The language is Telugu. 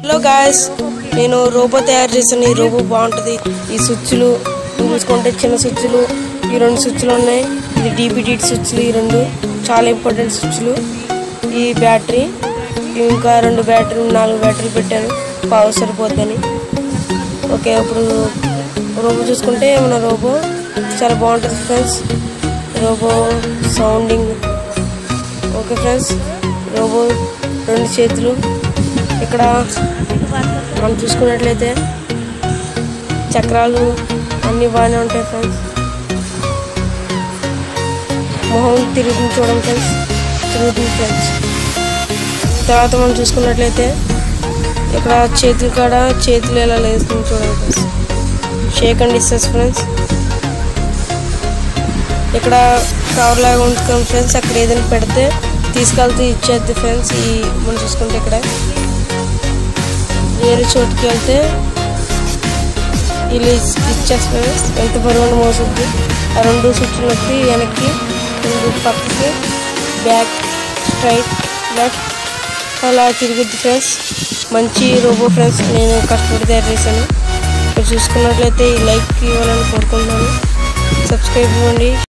హలో గాయస్ నేను రోబో తయారు చేశాను ఈ రోబో బాగుంటుంది ఈ స్విచ్లు చూసుకుంటే చిన్న స్విచ్లు ఈ రెండు స్విచ్లు ఉన్నాయి ఇది డీపీటీ స్విచ్లు ఈ రెండు చాలా ఇంపార్టెంట్ స్విచ్లు ఈ బ్యాటరీ ఇంకా రెండు బ్యాటరీ నాలుగు బ్యాటరీలు పెట్టాను పవర్ సరిపోద్దని ఓకే ఇప్పుడు రోబో చూసుకుంటే మన రోబో చాలా బాగుంటుంది friends robo sounding okay friends robo రెండు చేతులు ఇక్కడ మనం చూసుకున్నట్లయితే చక్రాలు అన్నీ బాగానే ఉంటాయి ఫ్రెండ్స్ మొహం తిరుగుతుంది చూడండి ఫ్రెండ్స్ తిరుగుతుంది ఫ్రెండ్స్ తర్వాత మనం చూసుకున్నట్లయితే ఇక్కడ చేతులు కాడ చేతులు ఎలా లేస్తుంది చూడండి ఫ్రెండ్స్ షేక్ అండ్ ఇస్తాస్ ఫ్రెండ్స్ ఇక్కడ కవర్ లాగా ఉంటుంది ఫ్రెండ్స్ అక్కడ ఏదైనా పెడితే తీసుకెళ్తే ఇచ్చేద్ది ఫ్రెండ్స్ ఈ మనం చూసుకుంటే ఇక్కడ వేరే చోటుకి వెళ్తే వీళ్ళు ఇచ్చేస్తారు ఫ్రెండ్స్ ఎంత బరువును మోసుద్ది ఆ రెండు స్విచ్లు నొక్కి వెనక్కి రెండు పక్కకి బ్యాక్ స్ట్రైట్ లెఫ్ట్ అలా తిరుగుద్ది ఫ్రెండ్స్ మంచి రోబో ఫ్రెండ్స్ నేను కష్టపడి తయారు చేశాను ఇక్కడ చూసుకున్నట్లయితే ఈ లైక్ ఇవ్వాలని కోరుకుంటున్నాను సబ్స్క్రైబ్ ఇవ్వండి